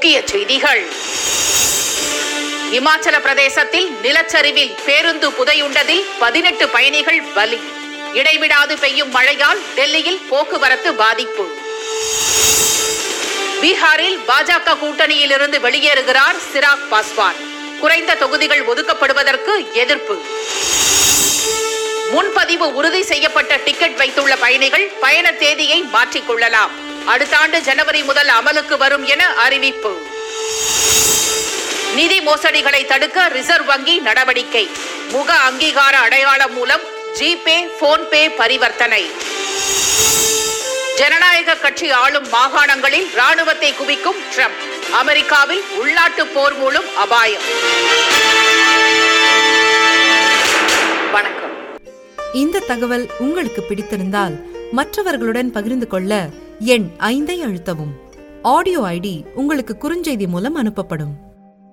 முக்கிய செய்திகள் இமாச்சல பிரதேசத்தில் நிலச்சரிவில் பேருந்து புதையுண்டதில் பதினெட்டு பயணிகள் பலி இடைவிடாது பெய்யும் மழையால் டெல்லியில் போக்குவரத்து பாதிப்பு பீகாரில் பாஜக கூட்டணியில் இருந்து வெளியேறுகிறார் சிராக் பாஸ்வான் குறைந்த தொகுதிகள் ஒதுக்கப்படுவதற்கு எதிர்ப்பு முன்பதிவு உறுதி செய்யப்பட்ட டிக்கெட் வைத்துள்ள பயணிகள் பயண தேதியை மாற்றிக் கொள்ளலாம் அடுத்த ஆண்டு ஜனவரி முதல் அமலுக்கு வரும் என அறிவிப்பு நிதி மோசடிகளை தடுக்க ரிசர்வ் வங்கி நடவடிக்கை முக அங்கீகார அடையாளம் மூலம் ஜிபே போன்பே பரிவர்த்தனை ஜனநாயக கட்சி ஆளும் மாகாணங்களில் ராணுவத்தை குவிக்கும் ட்ரம்ப் அமெரிக்காவில் உள்நாட்டு போர் மூலம் அபாயம் வணக்கம் இந்த தகவல் உங்களுக்கு பிடித்திருந்தால் மற்றவர்களுடன் பகிர்ந்து கொள்ள எண் ஐந்தை அழுத்தவும் ஆடியோ ஐடி உங்களுக்கு குறுஞ்செய்தி மூலம் அனுப்பப்படும்